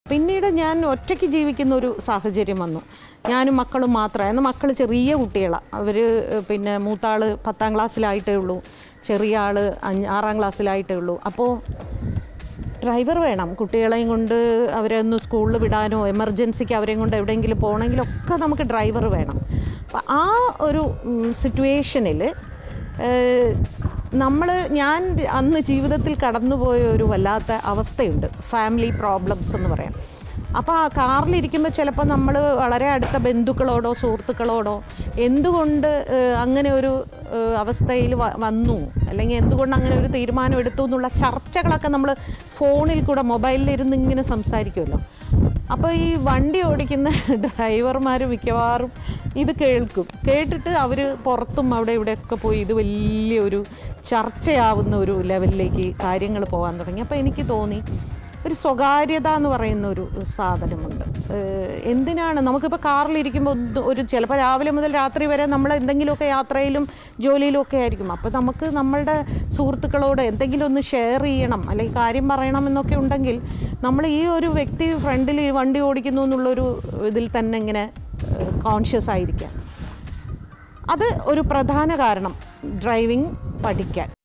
പിന്നീട് ഞാൻ ഒറ്റയ്ക്ക് ജീവിക്കുന്ന ഒരു സാഹചര്യം വന്നു ഞാനും മക്കളും മാത്രമേ അന്ന് മക്കൾ ചെറിയ കുട്ടികളാണ് അവർ പിന്നെ മൂത്താൾ പത്താം ക്ലാസ്സിലായിട്ടേ ഉള്ളൂ ചെറിയ ആൾ അഞ്ച് ആറാം ക്ലാസ്സിലായിട്ടേ ഉള്ളൂ അപ്പോൾ ഡ്രൈവർ വേണം കുട്ടികളെയും കൊണ്ട് അവരെ ഒന്ന് സ്കൂളിൽ വിടാനോ എമർജൻസിക്ക് അവരെയും കൊണ്ട് എവിടെയെങ്കിലും പോകണമെങ്കിലൊക്കെ നമുക്ക് ഡ്രൈവർ വേണം അപ്പം ആ ഒരു സിറ്റുവേഷനിൽ നമ്മൾ ഞാൻ അന്ന് ജീവിതത്തിൽ കടന്നുപോയ ഒരു വല്ലാത്ത അവസ്ഥയുണ്ട് ഫാമിലി പ്രോബ്ലംസ് എന്ന് പറയാം അപ്പോൾ ആ കാറിലിരിക്കുമ്പോൾ ചിലപ്പോൾ നമ്മൾ വളരെ അടുത്ത ബന്ധുക്കളോടോ സുഹൃത്തുക്കളോടോ എന്തുകൊണ്ട് ഏഹ്, അങ്ങനെ ഒരു ഏഹ്, അവസ്ഥയിൽ വ- വന്നു അല്ലെങ്കിൽ എന്തുകൊണ്ട് അങ്ങനെ ഒരു തീരുമാനം എടുത്തു എന്നുള്ള ചർച്ചകളൊക്കെ നമ്മൾ ഫോണിൽ കൂടെ മൊബൈലിൽ ഇരുന്ന് ഇങ്ങനെ സംസാരിക്കുമല്ലോ അപ്പോൾ ഈ വണ്ടി ഓടിക്കുന്ന ഡ്രൈവർമാർ മിക്കവാറും ഇത് കേൾക്കും കേട്ടിട്ട് അവർ പുറത്തും അവിടെ ഇവിടെയൊക്കെ പോയി ഇത് വലിയൊരു ചർച്ചയാവുന്ന ഒരു ലെവലിലേക്ക് കാര്യങ്ങൾ പോകാൻ തുടങ്ങി അപ്പോൾ എനിക്ക് തോന്നി ഒരു സ്വകാര്യത എന്ന് പറയുന്ന ഒരു സാധനമുണ്ട് ഏഹ് എന്തിനാണ് നമുക്കിപ്പോൾ കാറിലിരിക്കുമ്പോൾ ഒന്ന് ഒരു ചിലപ്പോൾ രാവിലെ മുതൽ രാത്രി വരെ നമ്മൾ എന്തെങ്കിലുമൊക്കെ യാത്രയിലും ജോലിയിലും ഒക്കെ ആയിരിക്കും അപ്പോൾ നമുക്ക് നമ്മളുടെ സുഹൃത്തുക്കളോട് എന്തെങ്കിലും ഒന്ന് ഷെയർ ചെയ്യണം അല്ലെങ്കിൽ കാര്യം പറയണം എന്നൊക്കെ ഉണ്ടെങ്കിൽ നമ്മൾ ഈ ഒരു വ്യക്തി ഫ്രണ്ടിൽ വണ്ടി ഓടിക്കുന്നു എന്നുള്ളൊരു ഇതിൽ തന്നെ ഇങ്ങനെ കോൺഷ്യസ് ആയിരിക്കാം അത് ഒരു പ്രധാന കാരണം ഡ്രൈവിംഗ് പഠിക്കാൻ